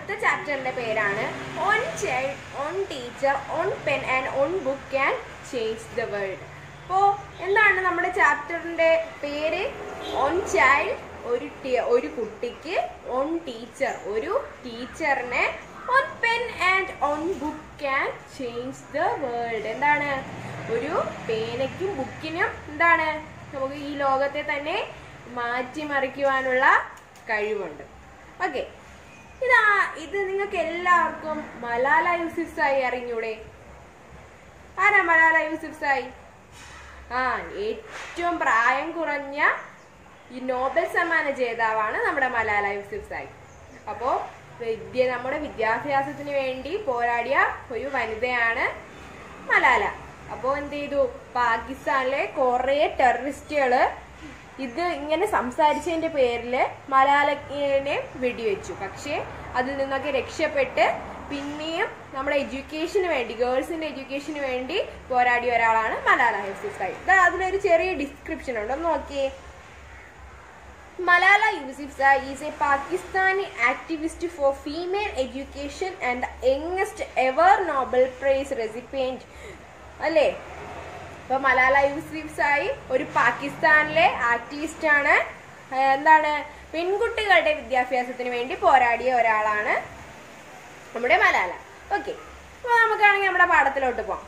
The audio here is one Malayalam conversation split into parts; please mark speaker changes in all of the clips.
Speaker 1: അടുത്ത ചാപ്റ്ററിന്റെ പേരാണ് one child one teacher one pen and one book can change the world അപ്പോൾ എന്താണ് നമ്മുടെ ചാപ്റ്ററിന്റെ പേര് ഓൺ ചൈൽഡ് ഒരു ടി- ഒരു കുട്ടിക്ക് ഓൺ ടീച്ചർ ഒരു ടീച്ചറിനെ one pen and one book can change the world എന്താണ് ഒരു പേനയ്ക്കും ബുക്കിനും എന്താണ് നമുക്ക് ഈ ലോകത്തെ തന്നെ മാറ്റിമറിക്കുവാനുള്ള കഴിവുണ്ട് ഓക്കെ ഇതാ ഇത് നിങ്ങൾക്ക് എല്ലാവർക്കും മലാല യൂസിഫ്സായി അറിഞ്ഞൂടെ ആരാ മലാല യൂസിഫ്സായി ആ ഏറ്റവും പ്രായം കുറഞ്ഞ ഈ നോബൽ സമ്മാന ജേതാവാണ് നമ്മുടെ മലാല യൂസിഫ്സായി അപ്പോൾ വിദ്യ നമ്മുടെ വിദ്യാഭ്യാസത്തിന് വേണ്ടി പോരാടിയ ഒരു വനിതയാണ് മലാല അപ്പോൾ എന്ത് ചെയ്തു പാകിസ്ഥാനിലെ കുറേ ടെററിസ്റ്റുകള് ഇത് ഇങ്ങനെ സംസാരിച്ചതിന്റെ പേരില് മലാലനെ വെടിവെച്ചു പക്ഷേ അതിൽ നിന്നൊക്കെ രക്ഷപ്പെട്ട് പിന്നെയും നമ്മുടെ എഡ്യൂക്കേഷന് വേണ്ടി ഗേൾസിന്റെ എഡ്യൂക്കേഷന് വേണ്ടി പോരാടിയ ഒരാളാണ് മലാല യൂസുഫായി ദാ അതിലൊരു ചെറിയ ഡിസ്ക്രിപ്ഷൻ ഉണ്ട് ഒന്ന് നോക്കിയേ Malala Yousafzai is a Pakistani activist for female education and the youngest ever Nobel Prize recipient. അല്ലേ അപ്പൊ മലാല യൂസുഫ്സായി ഒരു പാകിസ്ഥാനിലെ ആക്ടിവിസ്റ്റ് ആണ് ഏഹ് എന്താണ് പെൺകുട്ടികളുടെ വിദ്യാഭ്യാസത്തിന് വേണ്ടി പോരാടിയ ഒരാളാണ് നമ്മുടെ മലാല ഓക്കെ അപ്പൊ നമുക്കാണെങ്കിൽ നമ്മുടെ പാഠത്തിലോട്ട് പോവാം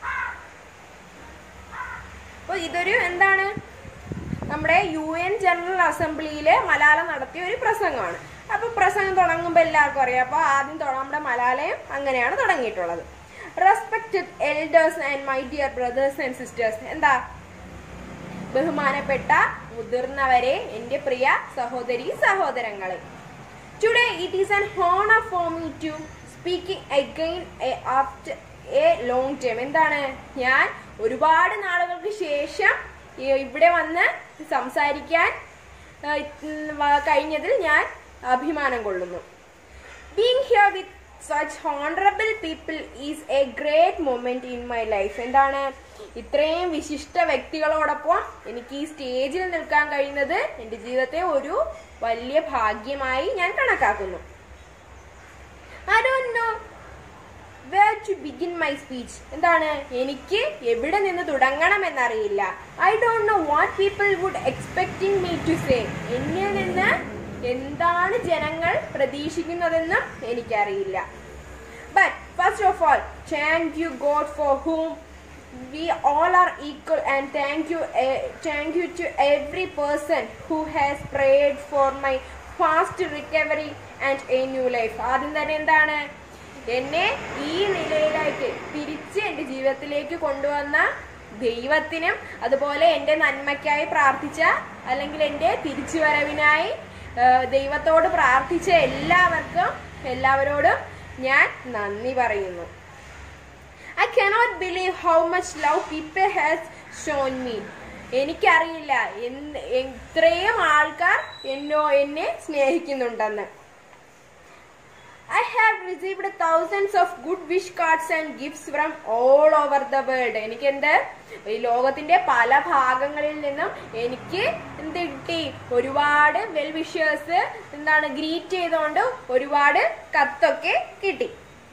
Speaker 1: അപ്പൊ ഇതൊരു എന്താണ് നമ്മുടെ യു എൻ ജനറൽ അസംബ്ലിയിൽ മലാല നടത്തിയ ഒരു പ്രസംഗമാണ് അപ്പൊ പ്രസംഗം തുടങ്ങുമ്പോൾ എല്ലാവർക്കും അറിയാം അപ്പൊ ആദ്യം തൊ- നമ്മുടെ മലാലയും അങ്ങനെയാണ് തുടങ്ങിയിട്ടുള്ളത് respected elders and my dear brothers and sisters എന്താ ബഹുമാനപ്പെട്ട മുതിർന്നവരെ എൻ്റെ പ്രിയ സഹോദരി സഹോദരങ്ങളെ today it is an honour for me to speaking again after a long time എന്താണ് ഞാൻ ഒരുപാട് നാളുകൾക്ക് ശേഷം ഈ ഇവിടെ വന്ന് സംസാരിക്കാൻ ആ, ഉം, വ- കഴിഞ്ഞതിൽ ഞാൻ അഭിമാനം കൊള്ളുന്നു being here with such honourable people is a great moment in my life എന്താണ് ഇത്രയും വിശിഷ്ട വ്യക്തികളോടൊപ്പം എനിക്ക് ഈ സ്റ്റേജിൽ നിൽക്കാൻ കഴിയുന്നത് എൻ്റെ ജീവിതത്തെ ഒരു വലിയ ഭാഗ്യമായി ഞാൻ കണക്കാക്കുന്നു I don't know where to begin my speech എന്താണ് എനിക്ക് എവിടെ നിന്ന് തുടങ്ങണം എന്നറിയില്ല I don't know what people would expecting me to say എന്നിൽ നിന്ന് എന്താണ് ജനങ്ങൾ പ്രതീക്ഷിക്കുന്നതെന്നും എനിക്കറിയില്ല but first of all thank you God for whom we all are equal and thank you uh, thank you to every person who has prayed for my fast recovery and a new life ആദ്യം തന്നെ എന്താണ് എന്നെ ഈ നിലയിലേക്ക് തിരിച്ച് എൻ്റെ ജീവിതത്തിലേക്ക് കൊണ്ടുവന്ന ദൈവത്തിനും അതുപോലെ എൻ്റെ നന്മയ്ക്കായി പ്രാർത്ഥിച്ച അല്ലെങ്കിൽ എൻ്റെ തിരിച്ചുവരവിനായി ആ, ദൈവത്തോട് പ്രാർത്ഥിച്ച എല്ലാവർക്കും എല്ലാവരോടും ഞാൻ നന്ദി പറയുന്നു I cannot believe how much love people has shown me എനിക്കറിയില്ല എന്ത് ഇത്രയും ആൾക്കാർ എന്നോ എന്നെ സ്നേഹിക്കുന്നുണ്ടെന്ന് I have received thousands of good wish cards and gifts from all over the world എനിക്ക് എന്ത് ഈ ലോകത്തിന്റെ പല ഭാഗങ്ങളിൽ നിന്നും എനിക്ക് എന്ത് കിട്ടി ഒരുപാട് വെൽ വിഷേഴ്സ് എന്താണ് ഗ്രീറ്റ് ചെയ്തുകൊണ്ട് ഒരുപാട് കത്തൊക്കെ കിട്ടി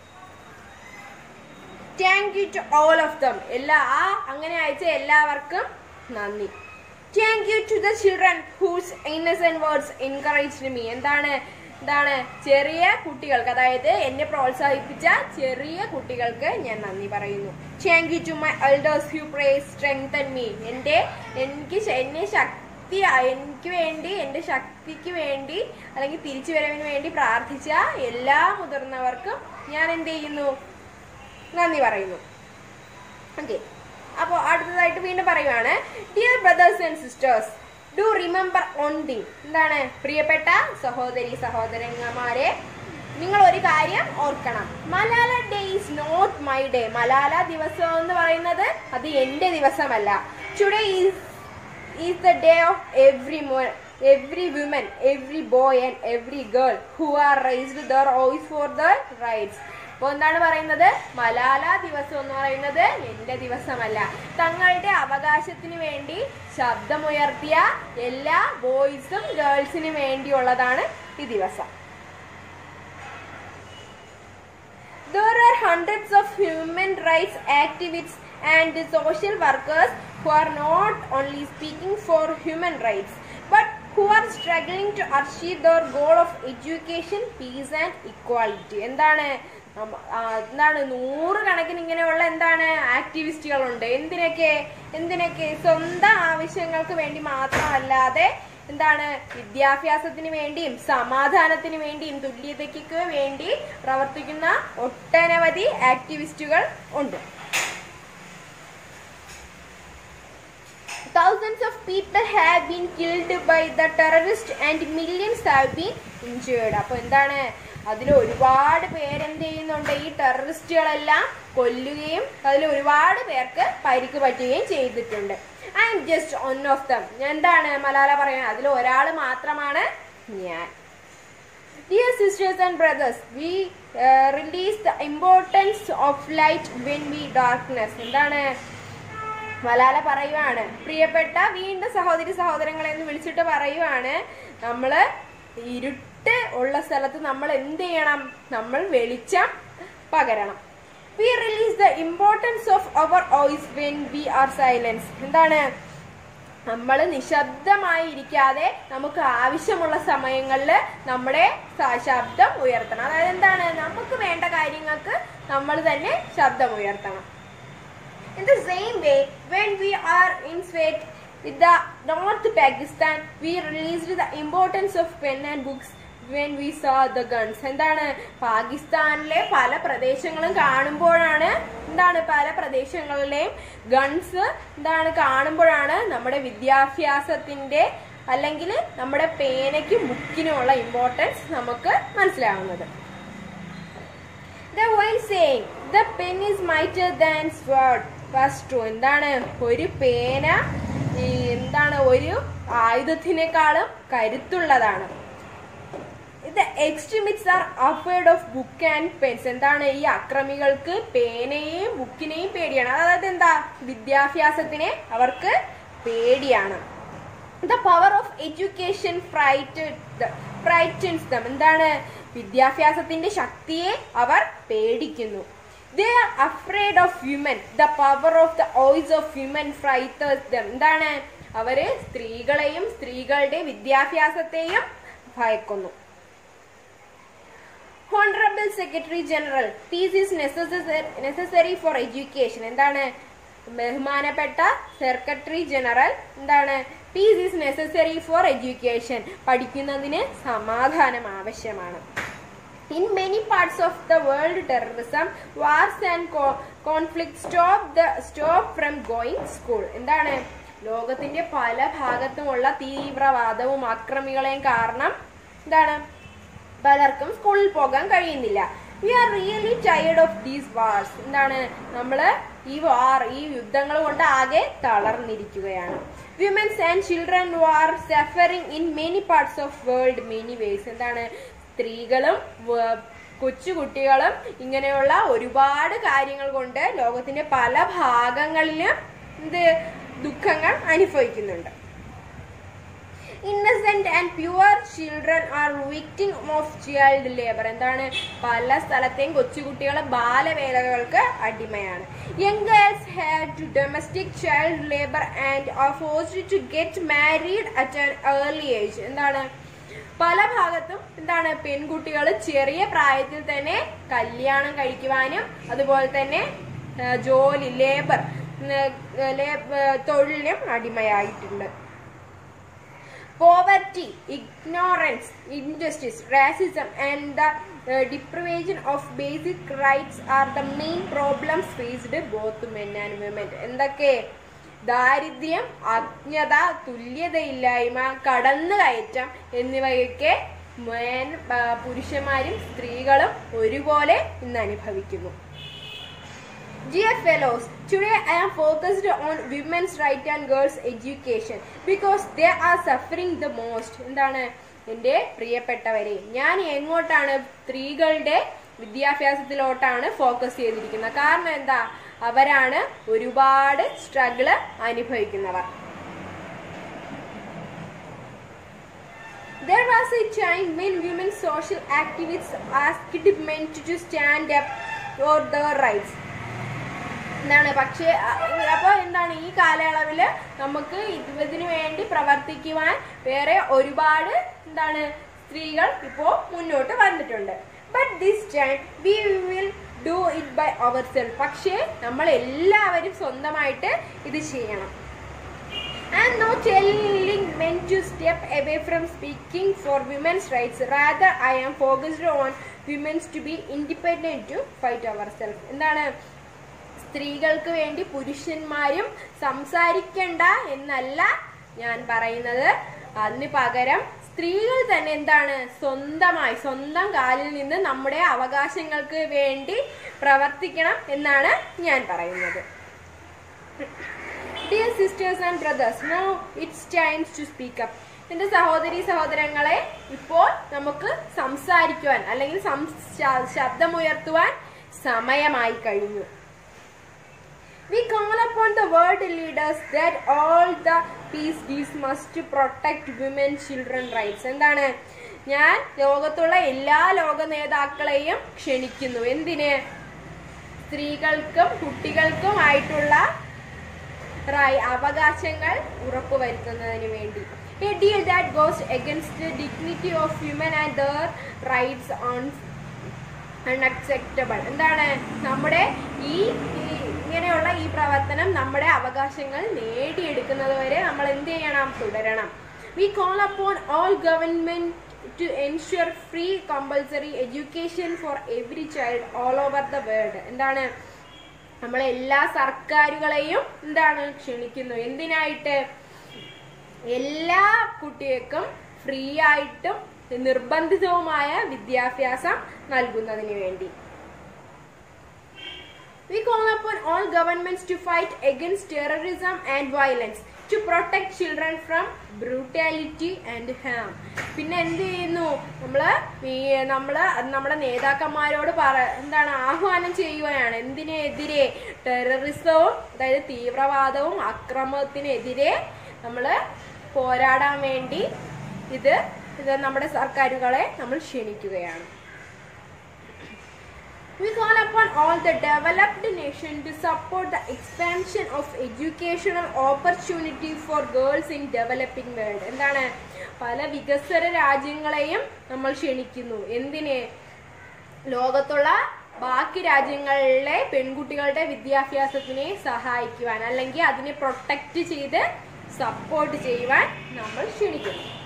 Speaker 1: thank you to all of them എല്ലാ ആ അങ്ങനെ അയച്ച എല്ലാവർക്കും നന്ദി thank you to the children whose innocent words encourage me എന്താണ് എന്താണ് ചെറിയ കുട്ടികൾക്ക് അതായത് എന്നെ പ്രോത്സാഹിപ്പിച്ച ചെറിയ കുട്ടികൾക്ക് ഞാൻ നന്ദി പറയുന്നു thank you to my elders whose pray strengthen me എൻ്റെ എനിക്ക് ശ- എന്നെ ശക്തി എനിക്ക് വേണ്ടി എൻ്റെ ശക്തിക്ക് വേണ്ടി അല്ലെങ്കിൽ തിരിച്ചു വരവിന് വേണ്ടി പ്രാർത്ഥിച്ച എല്ലാ മുതിർന്നവർക്കും ഞാൻ എന്ത് ചെയ്യുന്നു നന്ദി പറയുന്നു ഓക്കെ അപ്പോൾ അടുത്തതായിട്ട് വീണ്ടും പറയുവാണ് dear brothers and sisters do remember one thing എന്താണ് പ്രിയപ്പെട്ട സഹോദരി സഹോദരന്മാരെ നിങ്ങൾ ഒരു കാര്യം ഓർക്കണം Malala day is not my day Malala ദിവസം എന്ന് പറയുന്നത് അത് എൻ്റെ ദിവസമല്ല today is is the day of every every woman every boy and every girl who are raised their voice for the rights അപ്പോൾ എന്താണ് പറയുന്നത് മലാല ദിവസം എന്ന് പറയുന്നത് എൻ്റെ ദിവസമല്ല തങ്ങളുടെ അവകാശത്തിന് വേണ്ടി ശബ്ദമുയർത്തിയ എല്ലാ ബോയ്സും ഗേൾസിനും വേണ്ടിയുള്ളതാണ് ഈ ദിവസം hundreds of human rights activists and social workers who are not only speaking for human rights but who are struggling to achieve their goal of education, peace and equality. എന്താണ് നമ്മ- ആ, എന്താണ് നൂറുകണക്കിന് ഇങ്ങനെയുള്ള എന്താണ് ആക്ടിവിസ്റ്റുകളുണ്ട് എന്തിനൊക്കെ എന്തിനൊക്കെ സ്വന്തം ആവശ്യങ്ങൾക്ക് വേണ്ടി മാത്രമല്ലാതെ എന്താണ് വിദ്യാഭ്യാസത്തിന് വേണ്ടിയും സമാധാനത്തിന് വേണ്ടിയും തുല്യതയ്ക്ക് വേണ്ടി പ്രവർത്തിക്കുന്ന ഒട്ടനവധി ആക്ടിവിസ്റ്റുകൾ ഉണ്ട് Thousands of people have been killed by the terrorists and millions have been injured. അപ്പൊ എന്താണ് അതിൽ ഒരുപാട് പേരെന്ത് ചെയ്യുന്നുണ്ട് ഈ ടെററിസ്റ്റുകളെല്ലാം കൊല്ലുകയും അതിൽ ഒരുപാട് പേർക്ക് പരിക്ക് പറ്റുകയും ചെയ്തിട്ടുണ്ട് I am just one of them എന്താണ് മലാല പറയുന്നത് അതിൽ ഒരാൾ മാത്രമാണ് ഞാൻ Dear sisters and brothers, we uh, release the importance of light when we darkness. എന്താണ് മലാല പറയുവാണ് പ്രിയപ്പെട്ട വീണ്ടും സഹോദരി സഹോദരങ്ങളെ എന്ന് വിളിച്ചിട്ട് പറയുവാണ് നമ്മള് ഇരുട്ട് ഉള്ള സ്ഥലത്ത് നമ്മൾ എന്ത് ചെയ്യണം നമ്മൾ വെളിച്ചം പകരണം we realise the importance of our voice when we are silence എന്താണ് നമ്മൾ നിശബ്ദമായി ഇരിക്കാതെ നമുക്ക് ആവശ്യമുള്ള സമയങ്ങളിൽ നമ്മുടെ സ- ശബ്ദം ഉയർത്തണം അതായത് എന്താണ് നമുക്ക് വേണ്ട കാര്യങ്ങൾക്ക് നമ്മൾ തന്നെ ശബ്ദം ഉയർത്തണം In the same way, when we are in sweat with the North Pakistan, we released the importance of pen and books when we saw the guns. എന്താണ് പാകിസ്ഥാനിലെ പല പ്രദേശങ്ങളും കാണുമ്പോഴാണ് എന്താണ് പല പ്രദേശങ്ങളിലെയും ഗൺസ് എന്താണ് കാണുമ്പോഴാണ് നമ്മുടെ വിദ്യാഭ്യാസത്തിന്റെ അല്ലെങ്കിൽ നമ്മുടെ പേനയ്ക്കും ബുക്കിനുമുള്ള ഇമ്പോർട്ടൻസ് നമുക്ക് മനസ്സിലാവുന്നത് The way saying the pen is mightier than sword was true. എന്താണ് ഒരു പേന ഈ എന്താണ് ഒരു ആയുധത്തിനേക്കാളും കരുത്തുള്ളതാണ് The extremists are afraid of book and pens. എന്താണ് ഈ അക്രമികൾക്ക് പേനയെയും ബുക്കിനെയും പേടിയാണ് അതായത് എന്താ വിദ്യാഭ്യാസത്തിനെ അവർക്ക് പേടിയാണ് the power of education frightens them എന്താണ് വിദ്യാഭ്യാസത്തിന്റെ ശക്തിയെ അവർ പേടിക്കുന്നു they are afraid of women the power of the voice of women frightens them എന്താണ് അവര് സ്ത്രീകളെയും സ്ത്രീകളുടെ വിദ്യാഭ്യാസത്തെയും ഭയക്കുന്നു honourable secretary general peace is necessary for education എന്താണ് ബഹുമാനപ്പെട്ട സെക്രട്ടറി ജനറൽ എന്താണ് peace is necessary for education പഠിക്കുന്നതിന് സമാധാനം ആവശ്യമാണ് in many parts of the world terrorism wars and conflict stop the stop from going school എന്താണ് ലോകത്തിന്റെ പല ഭാഗത്തുമുള്ള തീവ്രവാദവും അക്രമികളെയും കാരണം എന്താണ് പലർക്കും സ്കൂളിൽ പോകാൻ കഴിയുന്നില്ല we are really tired of these wars എന്താണ് നമ്മള് ഈ വാർ ഈ യുദ്ധങ്ങൾ കൊണ്ട് ആകെ തളർന്നിരിക്കുകയാണ് women's and children are suffering in many parts of world many ways എന്താണ് സ്ത്രീകളും വ- കൊച്ചുകുട്ടികളും ഇങ്ങനെയുള്ള ഒരുപാട് കാര്യങ്ങൾ കൊണ്ട് ലോകത്തിന്റെ പല ഭാഗങ്ങളിലും എന്ത് ദുഃഖങ്ങൾ അനുഭവിക്കുന്നുണ്ട് innocent and pure children are victim of child labour എന്താണ് പല സ്ഥലത്തെയും കൊച്ചുകുട്ടികൾ ബാലവേലകൾക്ക് അടിമയാണ് young girls have to domestic child labour and are forced to get married at an early age എന്താണ് പല ഭാഗത്തും എന്താണ് പെൺകുട്ടികൾ ചെറിയ പ്രായത്തിൽ തന്നെ കല്യാണം കഴിക്കുവാനും അതുപോലെ തന്നെ ആ, ജോലി ലേബർ തൊഴിലിനും അടിമയായിട്ടുണ്ട് poverty, ignorance, injustice, racism, and the uh, deprivation of basic rights are the main problems faced both men and women. എന്തൊക്കെ ദാരിദ്ര്യം അജ്ഞത തുല്യതയില്ലായ്മ കടന്നുകയറ്റം എന്നിവയൊക്കെ മേൻ ആ, പുരുഷന്മാരും സ്ത്രീകളും ഒരുപോലെ ഇന്ന് അനുഭവിക്കുന്നു Dear fellows, today I am focused on women's right and girls' education because they are suffering the most. എന്താണ് എൻ്റെ പ്രിയപ്പെട്ടവരെ ഞാൻ എങ്ങോട്ടാണ് സ്ത്രീകളുടെ വിദ്യാഭ്യാസത്തിലോട്ടാണ് ഫോക്കസ് ചെയ്തിരിക്കുന്നത് കാരണം എന്താ അവരാണ് ഒരുപാട് സ്ട്രഗിള് അനുഭവിക്കുന്നവർ There was a time when women social activists asked men to stand up for the rights എന്താണ് പക്ഷേ അപ്പോൾ എന്താണ് ഈ കാലയളവിൽ നമുക്ക് ഇതിന് വേണ്ടി പ്രവർത്തിക്കുവാൻ വേറെ ഒരുപാട് എന്താണ് സ്ത്രീകൾ ഇപ്പോൾ മുന്നോട്ട് വന്നിട്ടുണ്ട് but this time we will do it by our self പക്ഷേ നമ്മൾ എല്ലാവരും സ്വന്തമായിട്ട് ഇത് ചെയ്യണം and not telling men to step away from speaking for women's rights. Rather, I am focused on women's to be independent to fight ourselves. എന്താണ് സ്ത്രീകൾക്ക് വേണ്ടി പുരുഷന്മാരും സംസാരിക്കണ്ട എന്നല്ല ഞാൻ പറയുന്നത് അതിന് പകരം സ്ത്രീകൾ തന്നെ എന്താണ് സ്വന്തമായി സ്വന്തം കാലിൽ നിന്ന് നമ്മുടെ അവകാശങ്ങൾക്ക് വേണ്ടി പ്രവർത്തിക്കണം എന്നാണ് ഞാൻ പറയുന്നത് dear sisters and brothers no it's times to speak up എന്റെ സഹോദരി സഹോദരങ്ങളെ ഇപ്പോൾ നമുക്ക് സംസാരിക്കുവാൻ അല്ലെങ്കിൽ സം- ശബ്ദമുയർത്തുവാൻ സമയമായി കഴിഞ്ഞു We call upon the world leaders that all the peace deeds must protect women, children rights. എന്താണ് ഞാൻ ലോകത്തുള്ള എല്ലാ ലോക നേതാക്കളെയും ക്ഷണിക്കുന്നു എന്തിന് സ്ത്രീകൾക്കും കുട്ടികൾക്കുമായിട്ടുള്ള റൈ- അവകാശങ്ങൾ ഉറപ്പുവരുത്തുന്നതിന് വേണ്ടി a deal that goes against dignity of human and their rights on unacceptable എന്താണ് നമ്മുടെ ഈ ഈ ഇങ്ങനെയുള്ള ഈ പ്രവർത്തനം നമ്മുടെ അവകാശങ്ങൾ നേടിയെടുക്കുന്നത് വരെ നമ്മൾ എന്ത് ചെയ്യണം തുടരണം we call upon all government to ensure free compulsory education for every child all over the world എന്താണ് നമ്മളെ എല്ലാ സർക്കാരുകളെയും എന്താണ് ക്ഷണിക്കുന്നു എന്തിനായിട്ട് എല്ലാ കുട്ടികൾക്കും ഫ്രീ ആയിട്ടും നിർബന്ധിതവുമായ വിദ്യാഭ്യാസം നൽകുന്നതിന് വേണ്ടി We call upon all governments to fight against terrorism and violence, to protect children from brutality and harm. പിന്നെ എന്ത് ചെയ്യുന്നു നമ്മള് ഈ നമ്മള് നമ്മുടെ നേതാക്കന്മാരോട് പറ എന്താണ് ആഹ്വാനം ചെയ്യുകയാണ് എന്തിനെതിരെ ടെററിസവും അതായത് തീവ്രവാദവും അക്രമത്തിനെതിരെ നമ്മള് പോരാടാൻ വേണ്ടി ഇത് ഇത് നമ്മുടെ സർക്കാരുകളെ നമ്മൾ ക്ഷണിക്കുകയാണ് We call upon all the developed nations to support the expansion of educational opportunity for girls in developing world. എന്താണ് പല വികസ്വര രാജ്യങ്ങളെയും നമ്മൾ ക്ഷണിക്കുന്നു എന്തിന് ലോകത്തുള്ള ബാക്കി രാജ്യങ്ങളിലെ പെൺകുട്ടികളുടെ വിദ്യാഭ്യാസത്തിനെ സഹായിക്കുവാൻ അല്ലെങ്കിൽ അതിനെ പ്രൊട്ടക്റ്റ് ചെയ്ത് സപ്പോർട്ട് ചെയ്യുവാൻ നമ്മൾ ക്ഷണിക്കുന്നു